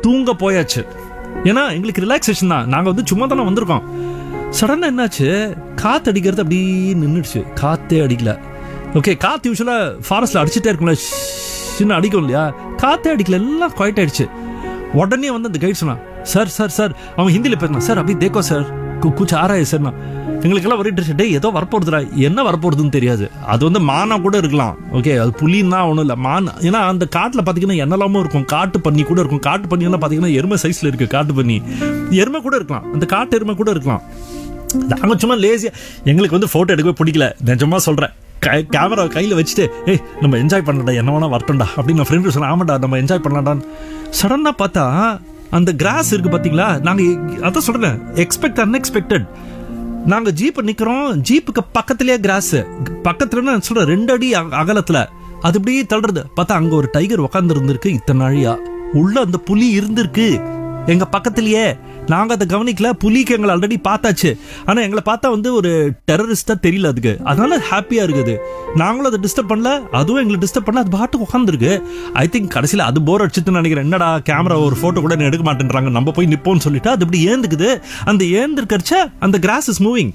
தூங்க போயாச்சு ஏன்னா எங்களுக்கு ரிலாக்ஸேஷன் தான் நாங்க வந்து சும்மா தானே வந்திருக்கோம் சடனா என்னாச்சு காத்து அடிக்கிறது அப்படியே நின்றுடுச்சு காத்தே அடிக்கல ஓகே காத்து யூஸ்வலா ஃபாரஸ்ட்ல அடிச்சுட்டே இருக்கும்ல சின்ன அடிக்கும் இல்லையா காத்தே அடிக்கல எல்லாம் குவைட் ஆயிடுச்சு உடனே வந்து அந்த கைட் சொன்னான் சார் சார் சார் அவன் ஹிந்தியில் பேசினான் சார் அப்படி தேக்கோ சார் குச்சி ஆராய சார் எங்களுக்கெல்லாம் ஒரே இன்ட்ரெஸ்ட் டே ஏதோ வரப்போகுதுடா என்ன வரப்போகுதுன்னு தெரியாது அது வந்து மானா கூட இருக்கலாம் ஓகே அது புலின்னா ஒன்றும் இல்லை மான் ஏன்னா அந்த காட்டில் பார்த்தீங்கன்னா என்னெல்லாமோ இருக்கும் காட்டு பன்னி கூட இருக்கும் காட்டு பன்னியெல்லாம் பார்த்தீங்கன்னா எருமை சைஸில் இருக்கு காட்டு பன்னி எருமை கூட இருக்கலாம் அந்த காட்டு எருமை கூட இருக்கலாம் நாங்கள் சும்மா லேசியா எங்களுக்கு வந்து ஃபோட்டோ எடுக்கவே பிடிக்கல நிஜமா சொல்கிறேன் கேமரா கையில் வச்சுட்டு ஏய் நம்ம என்ஜாய் பண்ணடா என்ன வேணா வரட்டும்டா அப்படின்னு நான் ஃப்ரெண்டு சொன்னேன் ஆமாடா நம்ம என்ஜாய் பண்ணலாம்டான்னு சடனாக பார்த்தா அந்த கிராஸ் இருக்கு பார்த்தீங்களா நாங்கள் அதான் சொல்கிறேன் எக்ஸ்பெக்ட் அன்எக்ஸ்பெக்டட் நாங்க ஜீப் நிக்கிறோம் ஜீப்புக்கு பக்கத்திலேயே கிராஸ் பக்கத்துல நான் சொல்றேன் ரெண்டு அடி அக- அகலத்துல அது இப்படியே தள்ளுறது பார்த்தா அங்க ஒரு டைகர் உட்கார்ந்து இருந்திருக்கு இத்தனை நாழியா உள்ள அந்த புலி இருந்திருக்கு எங்க பக்கத்திலேயே நாங்க அதை கவனிக்கல புலிக்கு எங்களை ஆல்ரெடி பார்த்தாச்சு ஆனா எங்களை பார்த்தா வந்து ஒரு டெரரிஸ்டா தெரியல அதுக்கு அதனால ஹாப்பியா இருக்குது நாங்களும் அதை டிஸ்டர்ப் பண்ணல அதுவும் எங்களை டிஸ்டர்ப் பண்ணல அது பாட்டுக்கு உட்காந்துருக்கு ஐ திங்க் கடைசியில் அது போர் அடிச்சுன்னு நினைக்கிறேன் என்னடா கேமரா ஒரு போட்டோ கூட நீ எடுக்க மாட்டேன்றாங்க நம்ம போய் நிப்போம்னு சொல்லிட்டு அது இப்படி ஏந்துக்குது அந்த ஏந்திருக்கறச்ச அந்த grass is moving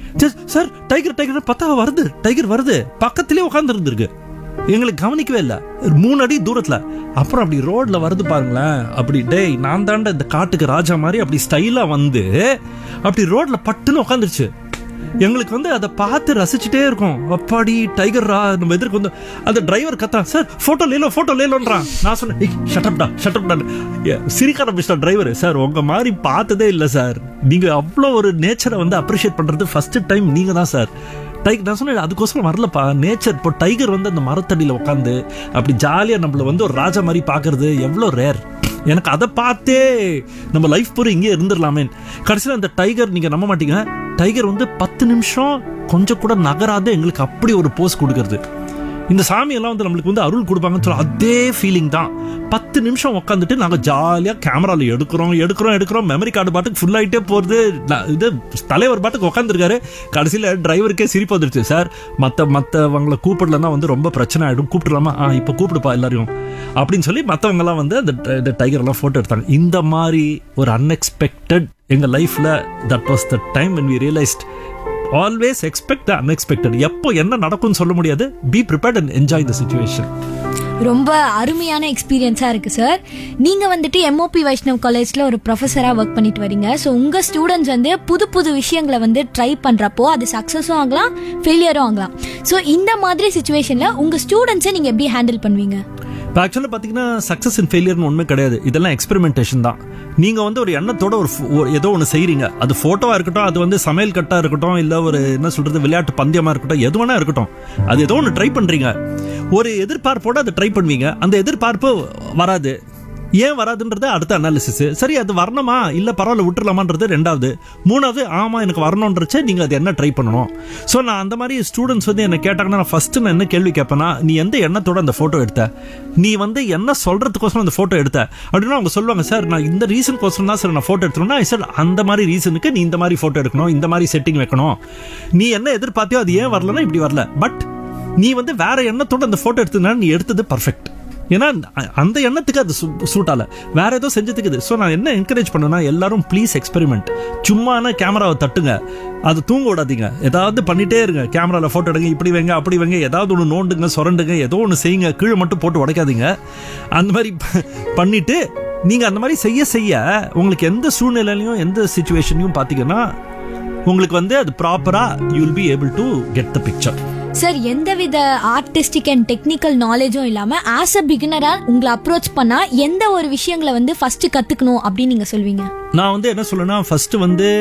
sir tiger tiger பார்த்தா வருது டைகர் வருது பக்கத்திலே உட்கார்ந்து இருந்திருக்கு எங்களுக்கு கவனிக்கவே இல்லை மூணு அடி தூரத்துல அப்புறம் அப்படி ரோட்ல வருது பாருங்களேன் அப்படி டேய் நான் தாண்ட இந்த காட்டுக்கு ராஜா மாதிரி அப்படி ஸ்டைலா வந்து அப்படி ரோட்ல பட்டுன்னு உட்காந்துருச்சு எங்களுக்கு வந்து அதை பார்த்து ரசிச்சுட்டே இருக்கோம் அப்பாடி டைகர் ரா நம்ம எதிர்க்கு வந்து அந்த டிரைவர் கத்தா சார் போட்டோ லேலோ போட்டோ லேலோன்றான் நான் சொன்னேன் ஏய் ஷட்டப்டா ஷட்டப்டா சிரிக்க ஆரம்பிச்சிட்டா டிரைவர் சார் உங்க மாதிரி பார்த்ததே இல்லை சார் நீங்க அவ்வளோ ஒரு நேச்சரை வந்து அப்ரிஷியேட் பண்றது ஃபர்ஸ்ட் டைம் நீங்க தான் சார் டைகர் நான் சொன்னேன் அதுக்கோசரம் வரலப்பா நேச்சர் இப்போ டைகர் வந்து அந்த மரத்தடியில் உட்காந்து அப்படி ஜாலியாக நம்மள வந்து ஒரு ராஜா மாதிரி பார்க்கறது எவ்வளோ ரேர் எனக்கு அதை பார்த்தே நம்ம லைஃப் பூரா இங்கே இருந்துடலாமே கடைசியில் அந்த டைகர் நீங்கள் நம்ப மாட்டீங்க டைகர் வந்து பத்து நிமிஷம் கொஞ்சம் கூட நகராத எங்களுக்கு அப்படி ஒரு போஸ் கொடுக்கறது இந்த சாமி எல்லாம் வந்து நம்மளுக்கு வந்து அருள் கொடுப்பாங்கன்னு சொல்ல அதே ஃபீலிங் தான் பத்து நிமிஷம் உட்காந்துட்டு நாங்கள் ஜாலியாக கேமராவில் எடுக்கிறோம் எடுக்கிறோம் எடுக்கிறோம் மெமரி கார்டு பாட்டுக்கு ஃபுல் ஆகிட்டே போகிறது இது தலைவர் பாட்டுக்கு உட்காந்துருக்காரு கடைசியில் டிரைவருக்கே சிரிப்பு வந்துருச்சு சார் மற்ற மற்றவங்களை கூப்பிடலன்னா வந்து ரொம்ப பிரச்சனை ஆகிடும் கூப்பிடலாமா ஆ இப்போ கூப்பிடுப்பா எல்லாரையும் அப்படின்னு சொல்லி மற்றவங்கலாம் வந்து அந்த ட- இந்த டைகர்லாம் ஃபோட்டோ எடுத்தாங்க இந்த மாதிரி ஒரு அன்எக்ஸ்பெக்டட் எங்கள் லைஃப்பில் that was the time when we realized always expect the unexpected எப்போ என்ன நடக்கும்னு சொல்ல முடியாது be prepared and enjoy the situation ரொம்ப அருமையான எக்ஸ்பீரியன்ஸாக இருக்குது சார் நீங்கள் வந்துட்டு எம்ஓபி வைஷ்ணவ் காலேஜில் ஒரு ப்ரொஃபஸராக ஒர்க் பண்ணிட்டு வரீங்க ஸோ உங்கள் ஸ்டூடெண்ட்ஸ் வந்து புது புது விஷயங்களை வந்து ட்ரை பண்ணுறப்போ அது சக்ஸஸும் ஆகலாம் ஃபெயிலியரும் ஆகலாம் ஸோ இந்த மாதிரி சுச்சுவேஷனில் உங்கள் ஸ்டூடெண்ட்ஸை நீங்கள் எப்படி ஹேண்டில் பண்ணுவீங்க இப்போ ஆக்சுவலாக பார்த்தீங்கன்னா சக்ஸஸ் அண்ட் ஃபெயிலியர்னு ஒன்றுமே கிடையாது இதெல்லாம் எக்ஸ்பெரிமெண்டேஷன் தான் நீங்கள் வந்து ஒரு எண்ணத்தோட ஒரு ஃபோ- ஒரு ஏதோ ஒன்று செய்கிறீங்க அது ஃபோட்டோவாக இருக்கட்டும் அது வந்து சமையல் கட்டாக இருக்கட்டும் இல்லை ஒரு என்ன சொல்கிறது விளையாட்டு பந்தயமாக இருக்கட்டும் எது வேணா இருக்கட்டும் அது ஏதோ ஒன்று ட்ரை பண்ணுறீங்க ஒரு எதிர்பார்ப்போட அதை ட்ரை பண்ணுவீங்க அந்த எதிர்பார்ப்பு வராது ஏன் வராதுன்றது அடுத்த அனாலிசிஸ் சரி அது வரணுமா இல்ல பரவாயில்ல விட்டுறலாமான்றது ரெண்டாவது மூணாவது ஆமா எனக்கு வரணுன்றச்ச நீங்க அது என்ன ட்ரை பண்ணணும் ஸோ நான் அந்த மாதிரி ஸ்டூடெண்ட்ஸ் வந்து என்ன கேட்டாங்கன்னா நான் ஃபர்ஸ்ட் நான் என்ன கேள்வி கேட்பேன்னா நீ எந்த எண்ணத்தோட அந்த போட்டோ எடுத்த நீ வந்து என்ன சொல்றதுக்கோசரம் அந்த போட்டோ எடுத்த அப்படின்னா அவங்க சொல்லுவாங்க சார் நான் இந்த ரீசனுக்கோசரம் தான் சார் நான் போட்டோ எடுத்தோம்னா சார் அந்த மாதிரி ரீசனுக்கு நீ இந்த மாதிரி போட்டோ எடுக்கணும் இந்த மாதிரி செட்டிங் வைக்கணும் நீ என்ன எதிர்பார்த்தியோ அது ஏன் வரலன்னா இப்படி வரல பட் நீ வந்து வேற எண்ணத்தோட அந்த போட்டோ எடுத்ததுனால நீ எடுத்தது பர்ஃபெக்ட் ஏன்னா அ- அந்த எண்ணத்துக்கு அது சூட் ஆகல வேற ஏதோ செஞ்சதுக்கு இது ஸோ நான் என்ன என்கரேஜ் பண்ணேன்னா எல்லாரும் ப்ளீஸ் எக்ஸ்பெரிமெண்ட் சும்மான கேமராவை தட்டுங்க அது தூங்க விடாதீங்க ஏதாவது பண்ணிட்டே இருங்க கேமராவில் ஃபோட்டோ எடுங்க இப்படி வைங்க அப்படி வைங்க ஏதாவது ஒன்று நோண்டுங்க சுரண்டுங்க ஏதோ ஒன்று செய்யுங்க கீழே மட்டும் போட்டு உடைக்காதீங்க அந்த மாதிரி ப- பண்ணிட்டு நீங்க அந்த மாதிரி செய்ய செய்ய உங்களுக்கு எந்த சூழ்நிலையிலையும் எந்த சுச்சுவேஷனையும் பார்த்தீங்கன்னா உங்களுக்கு வந்து அது ப்ராப்பரா you will be able to get the picture sir எந்தவித ஆர்டிஸ்டிக் அண்ட் டெக்னிக்கல் நாலேஜும் இல்லாமல் ஆஸ் அ பிகினராக உங்களை அப்ரோச் பண்ணால் எந்த ஒரு விஷயங்களை வந்து ஃபஸ்ட்டு கற்றுக்கணும் அப்படின்னு நீங்கள் சொல்வீங்க நான் வந்து என்ன சொல்லுன்னா ஃபர்ஸ்ட் வந்து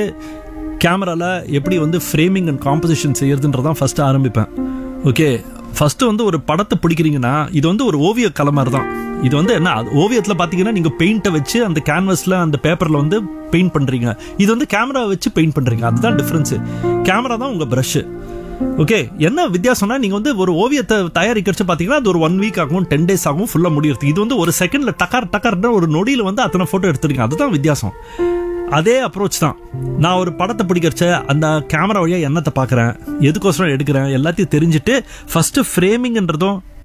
கேமரால எப்படி வந்து ஃப்ரேமிங் அண்ட் காம்போசிஷன் செய்யறதுன்றதான் ஃபர்ஸ்ட் ஆரம்பிப்பேன் ஓகே ஃபர்ஸ்ட் வந்து ஒரு படத்தை பிடிக்கிறீங்கன்னா இது வந்து ஒரு ஓவிய கலை மாதிரி தான் இது வந்து என்ன அது ஓவியத்துல பாத்தீங்கன்னா நீங்க பெயிண்ட்டை வச்சு அந்த கேன்வஸ்ல அந்த பேப்பர்ல வந்து பெயிண்ட் பண்றீங்க இது வந்து கேமரா வச்சு பெயிண்ட் பண்றீங்க அதுதான் டிஃபரன்ஸ் கேமரா தான் உங்க பிரஷ் ஓகே என்ன வித்தியாசம்னா நீங்க வந்து ஒரு ஓவியத்தை தயாரிக்கிறச்சு பாத்தீங்கன்னா அது ஒரு ஒன் வீக் ஆகும் டென் டேஸ் ஆகும் ஃபுல்லா முடியறது இது வந்து ஒரு செகண்ட்ல டக்கார் டக்கார்னு ஒரு நொடியில வந்து அத்தனை போட்டோ எடுத்துருக்கீங்க அதுதான் வித்தியாசம் அதே அப்ரோச் தான் நான் ஒரு படத்தை பிடிக்கிறச்ச அந்த கேமரா வழியா என்னத்தை பார்க்குறேன் எதுக்கோசரம் எடுக்கிறேன் எல்லாத்தையும் தெரிஞ்சுட்டு ஃபர்ஸ்ட் ஃப்ரேமிங்ன்றதும்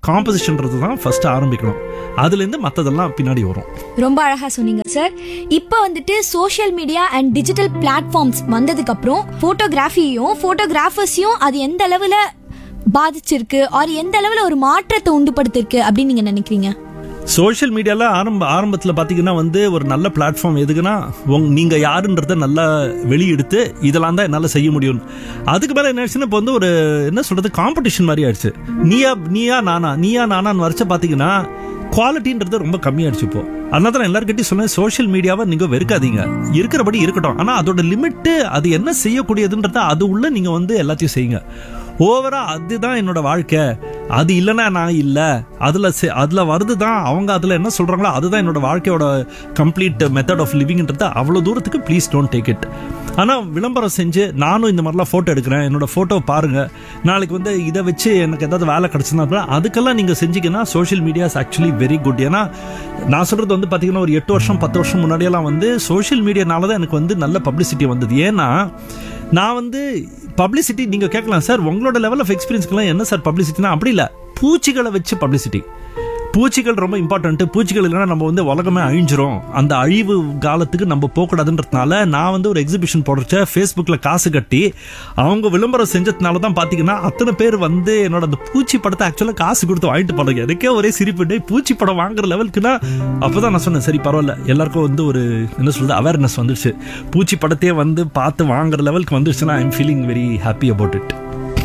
காம்போசிஷன்றது தான் ஃபர்ஸ்ட் ஆரம்பிக்கணும் அதுலேருந்து மற்றதெல்லாம் பின்னாடி வரும் ரொம்ப அழகா சொன்னீங்க சார் இப்போ வந்துட்டு social media and digital platforms வந்ததுக்கு அப்புறம் போட்டோகிராஃபியையும் போட்டோகிராஃபர்ஸையும் அது எந்த அளவுல பாதிச்சிருக்கு ஆர் எந்த அளவுல ஒரு மாற்றத்தை உண்டுபடுத்திருக்கு அப்படின்னு நீங்க நினைக்கிறீங்க சோஷியல் மீடியால ஆரம்ப ஆரம்பத்தில் பார்த்தீங்கன்னா வந்து ஒரு நல்ல பிளாட்ஃபார்ம் எதுக்குன்னா உங் நீங்க யாருன்றத நல்லா வெளியெடுத்து இதெல்லாம் தான் என்னால் செய்ய முடியும் அதுக்கு மேலே என்ன ஆயிடுச்சுன்னா இப்போ வந்து ஒரு என்ன சொல்றது காம்படிஷன் மாதிரி ஆயிடுச்சு நீயா நீயா நானா நீயா நானான்னு வரைச்ச பார்த்தீங்கன்னா குவாலிட்டின்றது ரொம்ப கம்மியாயிடுச்சு இப்போ அதனால தான் எல்லாருக்கிட்டையும் சொன்னேன் சோஷியல் மீடியாவை நீங்க வெறுக்காதீங்க இருக்கிறபடி இருக்கட்டும் ஆனால் அதோட லிமிட்டு அது என்ன செய்யக்கூடியதுன்றத அது உள்ள நீங்க வந்து எல்லாத்தையும் செய்யுங்க ஓவரா அதுதான் என்னோட வாழ்க்கை அது இல்லைன்னா நான் இல்லை அதில் அதில் வருது தான் அவங்க அதில் என்ன சொல்கிறாங்களோ அதுதான் என்னோட வாழ்க்கையோட கம்ப்ளீட் மெத்தட் ஆஃப் லிவிங்ன்றது அவ்வளோ தூரத்துக்கு ப்ளீஸ் டோன்ட் டேக் இட் ஆனால் விளம்பரம் செஞ்சு நானும் இந்த மாதிரிலாம் ஃபோட்டோ எடுக்கிறேன் என்னோட ஃபோட்டோ பாருங்க நாளைக்கு வந்து இதை வச்சு எனக்கு ஏதாவது வேலை கிடச்சுன்னா அதுக்கெல்லாம் நீங்கள் செஞ்சீங்கன்னா social medias actually very good ஏன்னா நான் சொல்கிறது வந்து பார்த்தீங்கன்னா ஒரு எட்டு வருஷம் பத்து வருஷம் முன்னாடியெல்லாம் வந்து சோஷியல் மீடியானால தான் எனக்கு வந்து நல்ல பப்ளிசிட்டி வந்தது ஏன்னா நான் வந்து பப்ளிசிட்டி நீங்க கேட்கலாம் சார் உங்களோட லெவல் ஆஃப் எக்ஸ்பீரியன்ஸ்க்குலாம் என்ன சார் பப்ளிசிட்டினா அப்படி இல்லை பூச்சிகளை வச்சு பப்ளிசிட்டி பூச்சிகள் ரொம்ப இம்பார்ட்டன்ட் பூச்சிகள் இல்லைன்னா நம்ம வந்து உலகமே அழிஞ்சிரும் அந்த அழிவு காலத்துக்கு நம்ம போகக்கூடாதுன்றதுனால நான் வந்து ஒரு எக்ஸிபிஷன் போடுறச்ச ஃபேஸ்புக்கில் காசு கட்டி அவங்க விளம்பரம் செஞ்சதுனால தான் பார்த்தீங்கன்னா அத்தனை பேர் வந்து என்னோட அந்த பூச்சி படத்தை ஆக்சுவலாக காசு கொடுத்து வாங்கிட்டு போனாங்க எனக்கே ஒரே சிரிப்பு டேய், பூச்சி படம் வாங்குற லெவலுக்குன்னா அப்பதான் நான் சொன்னேன் சரி பரவாயில்ல எல்லாருக்கும் வந்து ஒரு என்ன சொல்றது அவேர்னஸ் வந்துருச்சு பூச்சி படத்தையே வந்து பார்த்து வாங்குற லெவலுக்கு வந்துருச்சுன்னா I am feeling very happy about it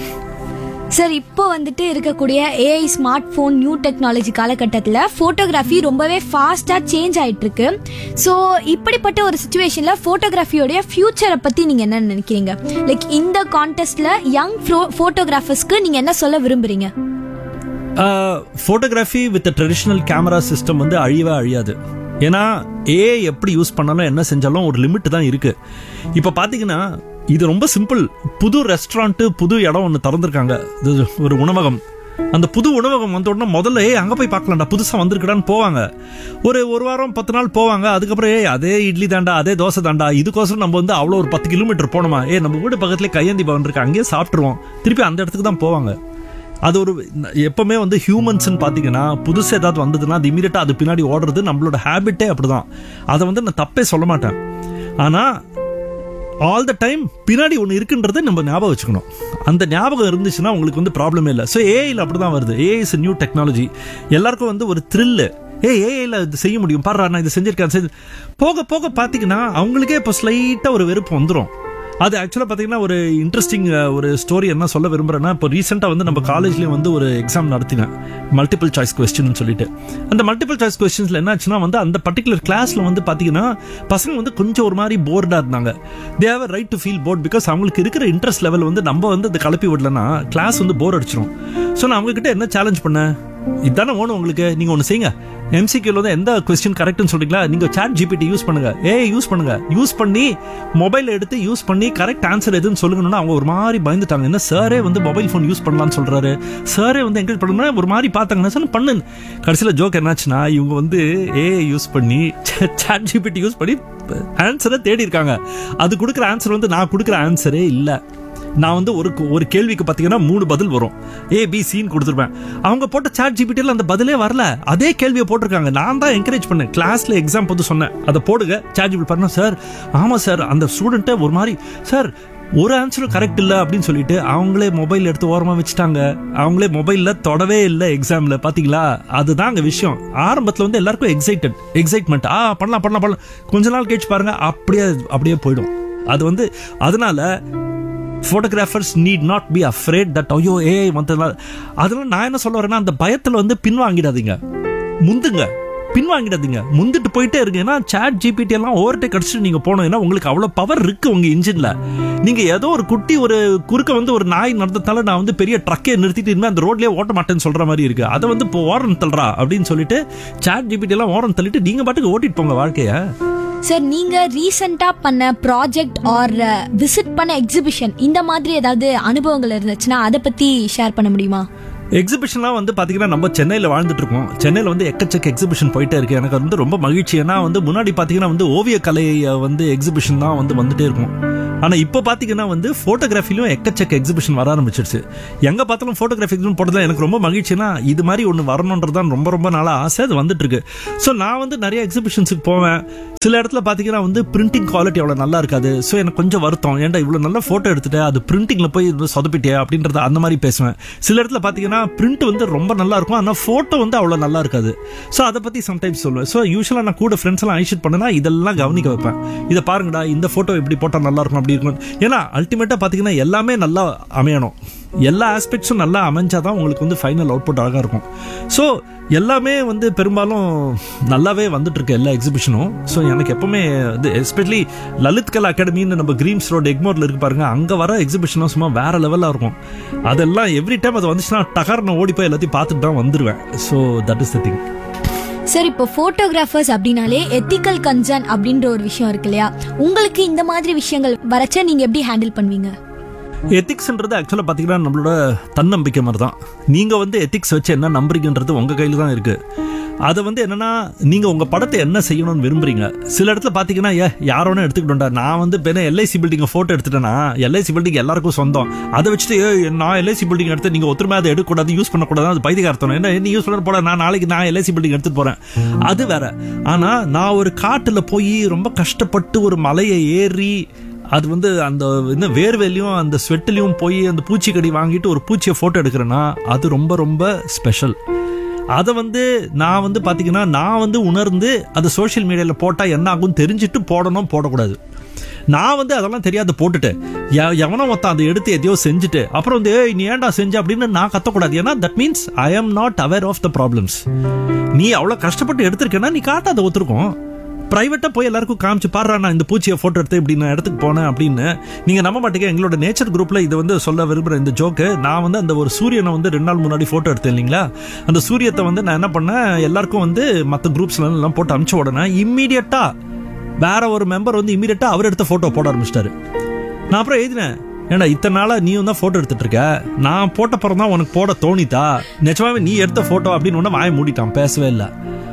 sir இப்போ வந்துட்டு இருக்கக்கூடிய AI smart phone new technology காலகட்டத்தில் ஃபோட்டோகிராஃபி ரொம்பவே ஃபாஸ்ட்டாக சேஞ்ச் ஆயிட்டு இருக்கு ஸோ இப்படிப்பட்ட ஒரு சுச்சுவேஷனில் ஃபோட்டோகிராஃபியோடைய ஃபியூச்சரை பற்றி நீங்கள் என்ன நினைக்கிறீங்க லைக் இந்த கான்டெஸ்ட்டில் யங் ஃபோட்டோகிராஃபர்ஸ்க்கு நீங்கள் என்ன சொல்ல விரும்புறீங்க photography with traditional camera system வந்து அழியவே அழியாது ஏன்னா ஏ எப்படி யூஸ் பண்ணாலும் என்ன செஞ்சாலும் ஒரு லிமிட் தான் இருக்கு இப்போ பார்த்தீங்கன்னா இது ரொம்ப சிம்பிள் புது ரெஸ்டாரண்ட் புது இடம் ஒன்று திறந்திருக்காங்க இது ஒரு உணவகம் அந்த புது உணவகம் வந்த உடனே முதல்ல ஏய் அங்கே போய் பார்க்கலாம்டா புதுசாக வந்திருக்கடான்னு போவாங்க ஒரு ஒரு வாரம் பத்து நாள் போவாங்க அதுக்கப்புறம் ஏய் அதே இட்லி தாண்டா அதே தோசை தாண்டா இதுக்கோசரம் நம்ம வந்து அவ்வளோ ஒரு பத்து கிலோமீட்டர் போகணுமா ஏ நம்ம வீடு பக்கத்துலேயே கையேந்தி பவன் இருக்கு அங்கேயே சாப்பிட்ருவோம் திருப்பி அந்த இடத்துக்கு தான் போவாங்க அது ஒரு எப்பவுமே வந்து ஹியூமன்ஸ்னு பார்த்தீங்கன்னா புதுசு ஏதாவது வந்ததுன்னா அது இமீடியட்டாக அது பின்னாடி ஓடுறது நம்மளோட ஹேபிட்டே அப்படிதான் அதை வந்து நான் தப்பே சொல்ல மாட்டேன் ஆனால் ஆல் த டைம் பின்னாடி ஒன்று இருக்குன்றதை நம்ம ஞாபகம் வச்சுக்கணும் அந்த ஞாபகம் இருந்துச்சுன்னா உங்களுக்கு வந்து ப்ராப்ளமே இல்லை ஸோ ஏஐயில் அப்படி தான் வருது ஏஐ இஸ் நியூ டெக்னாலஜி எல்லாருக்கும் வந்து ஒரு த்ரில்லு ஏ ஏஐல இது செய்ய முடியும் பாரு நான் இது செஞ்சிருக்கேன் செஞ்சு போக போக பார்த்தீங்கன்னா அவங்களுக்கே இப்போ ஸ்லைட்டாக ஒரு வெறுப்பு வந்துடும் அது ஆக்சுவலாக பார்த்தீங்கன்னா ஒரு இன்ட்ரெஸ்டிங் ஒரு ஸ்டோரி என்ன சொல்ல விரும்புறேன்னா இப்போ ரீசெண்டாக வந்து நம்ம காலேஜ்லேயும் வந்து ஒரு எக்ஸாம் நடத்தினேன் மல்டிபிள் சாய்ஸ் கொஸ்டின் சொல்லிட்டு அந்த மல்டிபிள் சாய்ஸ் கொஸ்டின்ஸில் என்ன ஆச்சுன்னா வந்து அந்த பர்டிகுலர் கிளாஸில் வந்து பார்த்தீங்கன்னா பசங்க வந்து கொஞ்சம் ஒரு மாதிரி போர்டாக இருந்தாங்க they have right to feel bored because அவங்களுக்கு இருக்கிற இன்ட்ரெஸ்ட் லெவல் வந்து நம்ம வந்து அதை கலப்பி விடலன்னா கிளாஸ் வந்து போர் அடிச்சிடும் ஸோ நான் அவங்ககிட்ட என்ன சேலஞ்ச் பண்ணேன் இதானே வேணும் உங்களுக்கு நீங்க ஒன்று செய்யுங்க எம்சிக்யூல வந்து எந்த கொஸ்டின் கரெக்ட்னு சொல்றீங்களா நீங்க சாட் ஜிபிடி யூஸ் பண்ணுங்க ஏ யூஸ் பண்ணுங்க யூஸ் பண்ணி மொபைல் எடுத்து யூஸ் பண்ணி கரெக்ட் ஆன்சர் எதுன்னு சொல்லுங்கன்னா அவங்க ஒரு மாதிரி பயந்துட்டாங்க என்ன சாரே வந்து மொபைல் ஃபோன் யூஸ் பண்ணலாம்னு சொல்றாரு சாரே வந்து என்கரேஜ் பண்ணணும்னா ஒரு மாதிரி பார்த்தாங்க சார் பண்ணு கடைசியில் ஜோக் என்னாச்சுன்னா இவங்க வந்து ஏ யூஸ் பண்ணி சாட் ஜிபிடி யூஸ் பண்ணி ஆன்சரை தேடி இருக்காங்க அது கொடுக்குற ஆன்சர் வந்து நான் கொடுக்குற ஆன்சரே இல்லை நான் வந்து ஒரு ஒரு கேள்விக்கு பார்த்தீங்கன்னா மூணு பதில் வரும் ஏ பி சின்னு கொடுத்துருப்பேன் அவங்க போட்ட சாட் ஜிபிடியில் அந்த பதிலே வரல அதே கேள்வியை போட்டிருக்காங்க நான் தான் என்கரேஜ் பண்ணேன் கிளாஸ்ல எக்ஸாம் போது சொன்னேன் அதை போடுங்க சாட் ஜிபிடி பண்ண சார் ஆமாம் சார் அந்த ஸ்டூடெண்ட்டை ஒரு மாதிரி சார் ஒரு ஆன்சரும் கரெக்ட் இல்லை அப்படின்னு சொல்லிட்டு அவங்களே மொபைல் எடுத்து ஓரமாக வச்சுட்டாங்க அவங்களே மொபைலில் தொடவே இல்லை எக்ஸாமில் பார்த்தீங்களா அதுதான் அங்கே விஷயம் ஆரம்பத்தில் வந்து எல்லாருக்கும் எக்ஸைட்டட் எக்ஸைட்மெண்ட் ஆ பண்ணலாம் பண்ணலாம் பண்ணலாம் கொஞ்ச நாள் கழிச்சு பாருங்க அப்படியே அப்படியே போயிடும் அது வந்து அதனால photographers need not be afraid that ஐயோ ஏ வந்ததுனால அதெல்லாம் நான் என்ன சொல்ல வரேன்னா அந்த பயத்தில் வந்து பின்வாங்கிடாதீங்க முந்துங்க பின்வாங்கிடாதீங்க முந்துட்டு போயிட்டே இருக்கு ஏன்னா சாட் ஜிபிடி எல்லாம் ஓவர்டேக் அடிச்சுட்டு நீங்க போனோம் ஏன்னா உங்களுக்கு அவ்வளவு பவர் இருக்கு உங்க இன்ஜின்ல நீங்க ஏதோ ஒரு குட்டி ஒரு குறுக்க வந்து ஒரு நாய் நடந்ததால நான் வந்து பெரிய ட்ரக்கே நிறுத்திட்டு இனிமே அந்த ரோட்லயே ஓட்ட மாட்டேன்னு சொல்ற மாதிரி இருக்கு அதை வந்து இப்போ ஓரம் தள்ளுறா அப்படின்னு சொல்லிட்டு சாட் ஜிபிடி எல்லாம் ஓரம் தள்ளிட்டு நீங்க பாட்டுக்கு ஓட்டிட்டு போங்க வாழ்க்கைய சார் நீங்க ரீசெண்டா பண்ண ப்ராஜெக்ட் ஆர் விசிட் பண்ண எக்ஸிபிஷன் இந்த மாதிரி ஏதாவது அனுபவங்கள் இருந்துச்சுன்னா அதை பத்தி ஷேர் பண்ண முடியுமா எக்ஸிபிஷன்லாம் வந்து பார்த்தீங்கன்னா நம்ம சென்னையில் வாழ்ந்துட்டு இருக்கோம் சென்னையில் வந்து எக்கச்சக்க எக்ஸிபிஷன் போயிட்டே இருக்கு எனக்கு வந்து ரொம்ப மகிழ்ச்சி ஏன்னா வந்து முன்னாடி பார்த்தீங்கன்னா வந்து ஓவிய கலை வந்து எக்ஸிபிஷன் தான் வந்து வந்துட்டே இருக்கும் ஆனா இப்போ பாத்தீங்கன்னா வந்து போட்டோகிராஃபிலும் எக்கச்சக்க எக்ஸிபிஷன் வர ஆரம்பிச்சிருச்சு எங்க பார்த்தாலும் போட்டோகிராஃபி எக்ஸிபிஷன் போட்டதுல எனக்கு ரொம்ப மகிழ்ச்சினா இது மாதிரி ஒன்று வரணுன்றதான் ரொம்ப ரொம்ப நாளா ஆசை அது வந்துட்டு இருக்கு ஸோ நான் வந்து நிறைய எக்ஸிபிஷன்ஸுக்கு போவேன் சில இடத்துல பாத்தீங்கன்னா வந்து பிரிண்டிங் குவாலிட்டி அவ்வளோ நல்லா இருக்காது ஸோ எனக்கு கொஞ்சம் வருத்தம் ஏன்டா இவ்வளோ நல்ல போட்டோ எடுத்துட்டு அது பிரிண்டிங்ல போய் இது சொதப்பிட்டே அப்படின்றத அந்த மாதிரி பேசுவேன் சில இடத்துல பாத்தீங்கன்னா பிரிண்ட் வந்து ரொம்ப நல்லா இருக்கும் ஆனால் போட்டோ வந்து அவ்வளோ நல்லா இருக்காது ஸோ அதை பத்தி சம்டைம்ஸ் சொல்லுவேன் ஸோ யூஸ்வலாக நான் கூட ஃப்ரெண்ட்ஸ் எல்லாம் ஐஷூட் பண்ணனா இதெல்லாம் கவனிக்க வைப்பேன் இதை பாருங்கடா இந்த போட்டோ இப்படி போட்டால் நல்லா இருக்கும் அப்படி இருக்கும் ஏன்னா அல்டிமேட்டா பாத்தீங்கன்னா எல்லாமே நல்லா அமையணும் எல்லா ஆஸ்பெக்ட்ஸும் நல்லா அமைஞ்சாதான் உங்களுக்கு வந்து ஃபைனல் அவுட்புட் அழகா இருக்கும் ஸோ எல்லாமே வந்து பெரும்பாலும் நல்லாவே வந்துட்டு இருக்கு எல்லா எக்ஸிபிஷனும் ஸோ எனக்கு எப்பவுமே இது எஸ்பெஷலி லலித் கலா அகாடமின்னு நம்ம கிரீம்ஸ் ரோட் எக்மோர்ல இருக்கு பாருங்க அங்க வர எக்ஸிபிஷனும் சும்மா வேற லெவலில் இருக்கும் அதெல்லாம் எவ்ரி டைம் அது வந்துச்சுன்னா டகர்னு ஓடி போய் எல்லாத்தையும் பார்த்துட்டு தான் வந்துருவேன் so that is the thing sir இப்போ போட்டோகிராஃபர்ஸ் அப்படின்னாலே எத்திக்கல் கன்சர்ன் அப்படின்ற ஒரு விஷயம் இருக்கு இல்லையா உங்களுக்கு இந்த மாதிரி விஷயங்கள் வரச்ச நீங்க எப்படி ஹேண்டில் பண்ணுவீங்க எத்திக்ஸ்ன்றது ஆக்சுவலாக பார்த்தீங்கன்னா நம்மளோட தன்னம்பிக்கை மாதிரி தான் நீங்கள் வந்து எத்திக்ஸ் வச்சு என்ன நம்புறீங்கன்றது உங்கள் கையில் தான் இருக்குது அதை வந்து என்னன்னா நீங்கள் உங்கள் படத்தை என்ன செய்யணும்னு விரும்புறீங்க சில இடத்துல பார்த்தீங்கன்னா ஏ யாரோன்னு எடுத்துக்கிட்டோம்டா நான் வந்து இப்போ எல்ஐசி பில்டிங்கை ஃபோட்டோ எடுத்துட்டேன்னா எல்ஐசி பில்டிங் எல்லாருக்கும் சொந்தம் அதை வச்சுட்டு "ஏய், நான் எல்ஐசி பில்டிங் எடுத்து நீங்கள் ஒத்துமே அதை எடுக்கக்கூடாது யூஸ் பண்ணக்கூடாது அது பைத்தியகார்த்தம் என்ன நீ யூஸ் பண்ண போட நான் நாளைக்கு நான் எல்ஐசி பில்டிங் எடுத்துட்டு போகிறேன் அது வேற ஆனால் நான் ஒரு காட்டில் போய் ரொம்ப கஷ்டப்பட்டு ஒரு மலையை ஏறி அது வந்து அந்த என்ன வேர்வையிலையும் அந்த ஸ்வெட்டிலையும் போய் அந்த பூச்சிக்கடி வாங்கிட்டு ஒரு பூச்சியை ஃபோட்டோ எடுக்கிறேன்னா அது ரொம்ப ரொம்ப ஸ்பெஷல் அதை வந்து நான் வந்து பார்த்தீங்கன்னா நான் வந்து உணர்ந்து அதை சோஷியல் மீடியாவில் போட்டால் என்ன ஆகும் தெரிஞ்சுட்டு போடணும் போடக்கூடாது நான் வந்து அதெல்லாம் தெரியாத போட்டுட்டு எ- எவனோ ஒருத்தன் அதை எடுத்து எதையோ செஞ்சுட்டு அப்புறம் வந்து "ஏய், நீ ஏன்டா செஞ்ச அப்படின்னு நான் கத்தக்கூடாது ஏன்னா that means I am not aware of the problems நீ அவ்வளோ கஷ்டப்பட்டு எடுத்திருக்கேன்னா நீ காட்டாத ஒத்துருக்கோம் பிரைவேட்டா போய் எல்லாருக்கும் காமிச்சு பாடுறா நான் இந்த பூச்சியை போட்டோ எடுத்து இப்படி நான் இடத்துக்கு போனேன் அப்படின்னு நீங்க நம்ப மாட்டீங்க எங்களோட நேச்சர் குரூப்ல இது வந்து சொல்ல விரும்புற இந்த ஜோக்கு நான் வந்து அந்த ஒரு சூரியனை வந்து ரெண்டு நாள் முன்னாடி போட்டோ எடுத்தேன் இல்லைங்களா அந்த சூரியத்தை வந்து நான் என்ன பண்ணேன் எல்லாருக்கும் வந்து மற்ற குரூப்ஸ்ல எல்லாம் போட்டு அனுப்பிச்ச உடனே இம்மீடியட்டா வேற ஒரு மெம்பர் வந்து இம்மீடியட்டா அவர் எடுத்த போட்டோ போட ஆரம்பிச்சிட்டாரு நான் அப்புறம் எழுதினேன் ஏண்டா இத்தனை நாளா நீயும் தான் போட்டோ எடுத்துட்டு இருக்க நான் போட்ட பிறகு தான் உனக்கு போட தோணித்தா நிஜமாவே நீ எடுத்த போட்டோ அப்படின்னு ஒன்று வாய மூடிட்டான் பேசவே இல்லை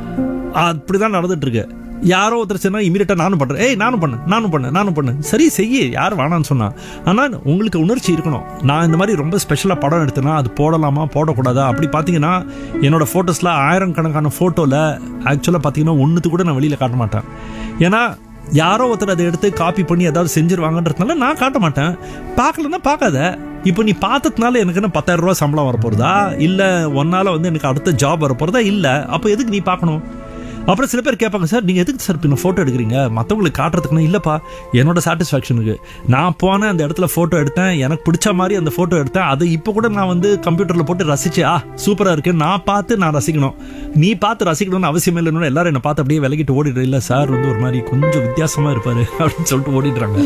அப்படிதான் நடந்துட்டு இருக்கு யாரோ ஒருத்தர் சொன்னா இமீடியட்டா நானும் பண்றேன் ஏய் நானும் பண்ணு நானும் பண்ணு நானும் பண்ணு சரி செய்யி யார் வேணாம்னு சொன்னா ஆனா உங்களுக்கு உணர்ச்சி இருக்கணும் நான் இந்த மாதிரி ரொம்ப ஸ்பெஷலா படம் எடுத்தேன்னா அது போடலாமா போடக்கூடாதா அப்படி பாத்தீங்கன்னா என்னோட போட்டோஸ்ல ஆயிரம் கணக்கான போட்டோல ஆக்சுவலா பாத்தீங்கன்னா ஒண்ணுத்து கூட நான் வெளியில காட்ட மாட்டேன் ஏன்னா யாரோ ஒருத்தர் அதை எடுத்து காப்பி பண்ணி ஏதாவது செஞ்சிருவாங்கன்றதுனால நான் காட்ட மாட்டேன் பார்க்கலன்னா பார்க்காத இப்போ நீ பார்த்ததுனால எனக்கு என்ன பத்தாயிரம் ரூபாய் சம்பளம் வரப்போறதா இல்ல ஒன்னால வந்து எனக்கு அடுத்த ஜாப் வரப்போறதா இல்ல அப்போ எதுக்கு நீ பார்க்கணும் அப்புறம் சில பேர் கேட்பாங்க சார் நீங்க எதுக்கு சார் பின்ன போட்டோ எடுக்கிறீங்க மற்றவங்களுக்கு காட்டுறதுக்குன்னு இல்லப்பா என்னோட சாட்டிஸ்ஃபேக்ஷனுக்கு நான் போனேன் அந்த இடத்துல போட்டோ எடுத்தேன் எனக்கு பிடிச்ச மாதிரி அந்த போட்டோ எடுத்தேன் அதை இப்போ கூட நான் வந்து கம்ப்யூட்டர்ல போட்டு ரசிச்சு ஆ சூப்பரா இருக்கு நான் பார்த்து நான் ரசிக்கணும் நீ பார்த்து ரசிக்கணும்னு அவசியம் இல்லைன்னு எல்லாரும் என்ன பார்த்து அப்படியே விலகிட்டு ஓடிடுற இல்ல சார் வந்து ஒரு மாதிரி கொஞ்சம் வித்தியாசமா இருப்பாரு அப்படின்னு சொல்லிட்டு ஓடிடுறாங்க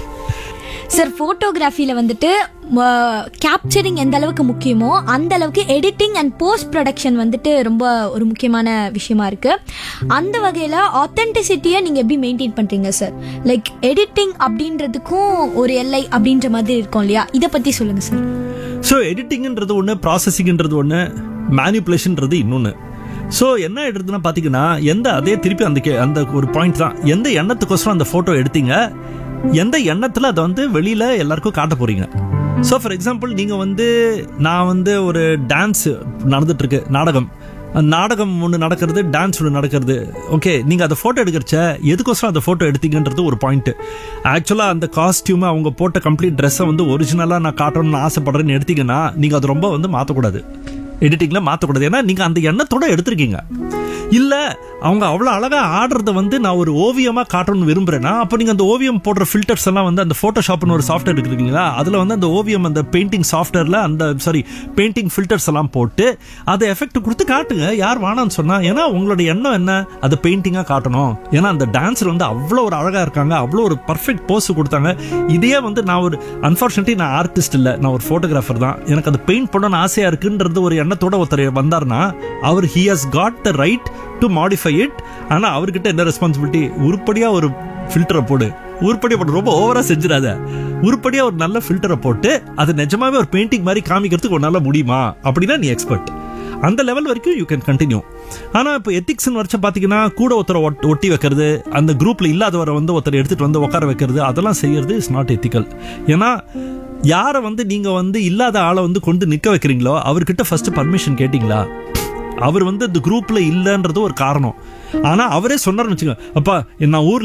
சார் ஃபோட்டோகிராஃபியில் வந்துட்டு கேப்சரிங் எந்த அளவுக்கு முக்கியமோ அந்த அளவுக்கு எடிட்டிங் அண்ட் போஸ்ட் ப்ரொடக்ஷன் வந்துட்டு ரொம்ப ஒரு முக்கியமான விஷயமா இருக்கு அந்த வகையில் ஆத்தென்டிசிட்டியை நீங்கள் எப்படி மெயின்டைன் பண்ணுறீங்க சார் லைக் எடிட்டிங் அப்படின்றதுக்கும் ஒரு எல்லை அப்படின்ற மாதிரி இருக்கும் இல்லையா இதை பற்றி சொல்லுங்கள் சார் ஸோ எடிட்டிங்ன்றது ஒன்று ப்ராசஸிங்ன்றது ஒன்று மேனிப்புலேஷன்ன்றது இன்னொன்று ஸோ என்ன எடுத்துன்னா பார்த்தீங்கன்னா எந்த அதே திருப்பி அந்த கே- அந்த ஒரு பாயிண்ட் தான் எந்த எண்ணத்துக்கோசரம் அந்த ஃபோட்டோ எடுத்தீங்க எந்த எண்ணத்தில் அதை வந்து வெளியில் எல்லாருக்கும் காட்ட போறீங்க ஸோ ஃபார் எக்ஸாம்பிள் நீங்கள் வந்து நான் வந்து ஒரு டான்ஸ் நடந்துட்டு இருக்கு நாடகம் அந்த நாடகம் ஒன்று நடக்கிறது டான்ஸ் ஒன்று நடக்கிறது ஓகே நீங்கள் அதை ஃபோட்டோ எடுக்கிறச்ச எதுக்கோசரம் அந்த ஃபோட்டோ எடுத்தீங்கன்றது ஒரு பாயிண்ட் ஆக்சுவலாக அந்த காஸ்டியூமை அவங்க போட்ட கம்ப்ளீட் ட்ரெஸ்ஸை வந்து ஒரிஜினலாக நான் காட்டணும்னு ஆசைப்படுறேன்னு எடுத்தீங்கன்னா நீங்கள் அது ரொம்ப வந்து மாற்றக்கூடாது எடிட்டிங்கில் மாற்றக்கூடாது ஏன்னா நீங்கள் அந்த எண்ணத்தோட எடுத்திருக்கீங்க இல்லை அவங்க அவ்வளோ அழகாக ஆடுறத வந்து நான் ஒரு ஓவியமாக காட்டணும்னு விரும்புகிறேன்னா அப்போ நீங்கள் அந்த ஓவியம் போடுற ஃபில்டர்ஸ் எல்லாம் வந்து அந்த ஃபோட்டோஷாப்னு ஒரு சாஃப்ட்வேர் இருக்குங்களா அதில் வந்து அந்த ஓவியம் அந்த பெயிண்டிங் சாஃப்ட்வேரில் அந்த சாரி பெயிண்டிங் ஃபில்டர்ஸ் எல்லாம் போட்டு அதை எஃபெக்ட் கொடுத்து காட்டுங்க யார் வேணான்னு சொன்னா ஏன்னா உங்களோட எண்ணம் என்ன அதை பெயிண்டிங்காக காட்டணும் ஏன்னா அந்த டான்ஸர் வந்து அவ்வளோ ஒரு அழகாக இருக்காங்க அவ்வளோ ஒரு பர்ஃபெக்ட் போஸ் கொடுத்தாங்க இதையே வந்து நான் ஒரு அன்ஃபார்ச்சுனேட்லி நான் ஆர்டிஸ்ட் இல்லை நான் ஒரு ஃபோட்டோகிராஃபர் தான் எனக்கு அது பெயிண்ட் பண்ணணும்னு ஆசையாக இருக்குன்றது ஒரு எண்ணத்தோட ஒருத்தர் வந்தார்னா அவர் he has got the right to modify it ஆனால் அவர்கிட்ட என்ன ரெஸ்பான்சிபிலிட்டி உருப்படியாக ஒரு ஃபில்டரை போடு உருப்படியாக போட்டு ரொம்ப ஓவரா செஞ்சிடாத உருப்படியா ஒரு நல்ல ஃபில்டரை போட்டு அது நிஜமாவே ஒரு பெயிண்டிங் மாதிரி காமிக்கிறதுக்கு உன்னால முடியுமா அப்படின்னா நீ எக்ஸ்பர்ட் அந்த லெவல் வரைக்கும் யூ கேன் கண்டினியூ ஆனா இப்போ எத்திக்ஸ்னு வரைச்ச பாத்தீங்கன்னா கூட ஒருத்தரை ஒட்- ஒட்டி வைக்கிறது அந்த குரூப்ல இல்லாதவரை வந்து ஒருத்தர் எடுத்துட்டு வந்து உட்கார வைக்கிறது அதெல்லாம் செய்யறது இஸ் நாட் எத்திக்கல் ஏன்னா யாரை வந்து நீங்க வந்து இல்லாத ஆளை வந்து கொண்டு நிக்க வைக்கிறீங்களோ அவர்கிட்ட ஃபர்ஸ்ட் பர்மிஷன் கேட்டீங்களா அவர் வந்து இந்த குரூப்ல இல்லைன்றது ஒரு காரணம் ஆனா அவரே சொன்னார்னு வச்சுக்கோங்க அப்பா நான் ஊர்ல